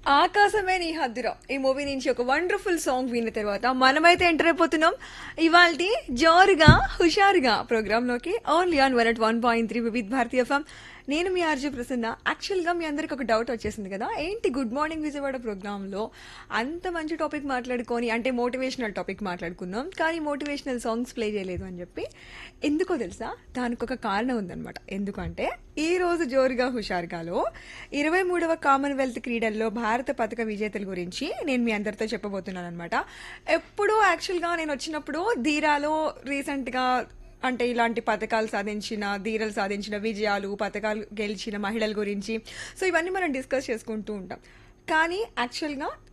ఆకాశమే నీ హద్దురా ఈ మూవీ నుంచి ఒక వండర్ఫుల్ సాంగ్ విన్న తర్వాత మనమైతే ఎంటర్ అయిపోతున్నాం ఇవాళ జోరుగా హుషారుగా ప్రోగ్రామ్ లోకి only on one at one point three Vividh Bharatiya FM నేను మీ ఆర్జే ప్రసన్న యాక్చువల్గా మీ అందరికి ఒక డౌట్ వచ్చేసింది కదా ఏంటి గుడ్ మార్నింగ్ విజయవాడ ప్రోగ్రాంలో అంత మంచి టాపిక్ మాట్లాడుకొని అంటే మోటివేషనల్ టాపిక్ మాట్లాడుకుందాం కానీ మోటివేషనల్ సాంగ్స్ ప్లే చేయలేదు అని చెప్పి ఎందుకో తెలుసా దానికి ఒక కారణం ఉందన్నమాట ఎందుకంటే ఈ రోజు జోరుగా హుషారుగాలో ఇరవై మూడవ కామన్వెల్త్ క్రీడల్లో భారత పథక విజేతల గురించి నేను మీ అందరితో చెప్పబోతున్నాను అనమాట ఎప్పుడూ యాక్చువల్గా నేను వచ్చినప్పుడు ధీరాలో రీసెంట్గా అంటే ఇలాంటి పథకాలు సాధించిన ధీరలు సాధించిన విజయాలు పథకాలు గెలిచిన మహిళల గురించి సో ఇవన్నీ మనం డిస్కస్ చేసుకుంటూ ఉంటాం కానీ యాక్చువల్గా